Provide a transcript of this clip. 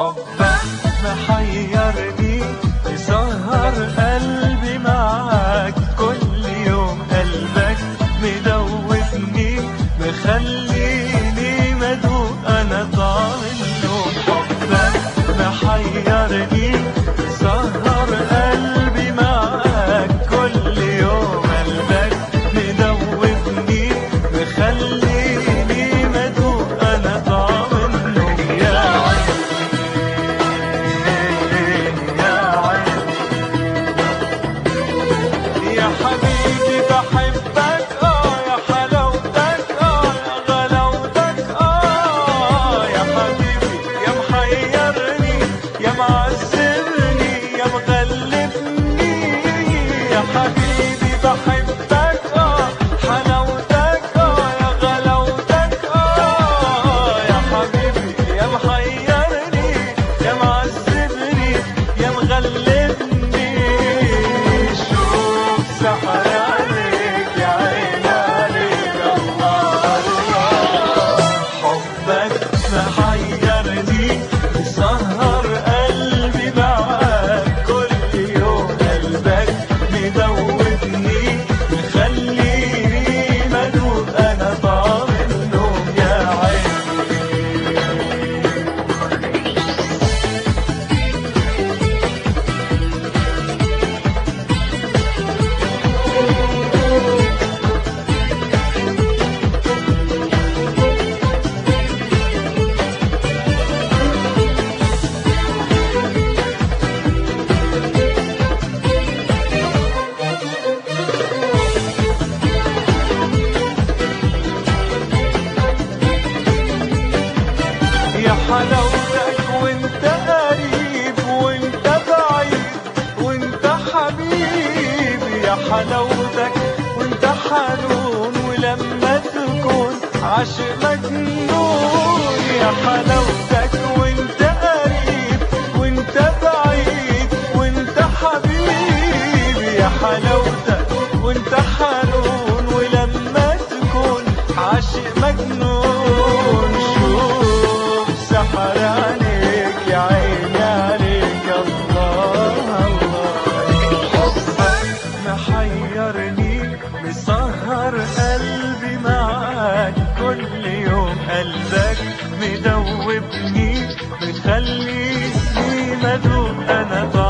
حبك محيرني مسهر قلبي معاك كل يوم قلبك مدوبني مخليني مدوق انا طعم النوم حبك محيرني مسهر قلبي معاك كل يوم قلبك مدوبني مخليني مدوق انا طعم النوم يا عين يا عين يا حبيبي بحبك اه يا حلاوتك اه يا غلاوتك اه يا حبيبي يا محيرني يا معذبني يا مغلبني يا حبيبي بحبك اه حلاوتك اه يا غلاوتك اه يا حبيبي يا محيرني يا معذبني يا مغلبني شوف سحر عليك يا عين عليك الله الله حبك محيرني مسهر قلبي معاك كل يوم قلبك مدوبني مخليني مدوب انا طعم النوم يا عين يا حلاوتك وانت قريب وانت بعيد وانت حبيبي يا حلاوتك وانت حنون ولما تكون عاشق مجنون يا حلاوتك وانت قريب وانت بعيد وانت حبيبي يا حلاوتك وانت حنون ولما تكون عاشق مجنون شوف سحر عليك يا عيني عليك الله الله حبك محيرني مسهر قلبي معاك كل يوم قلبك مدوبني مخليني مدوب انا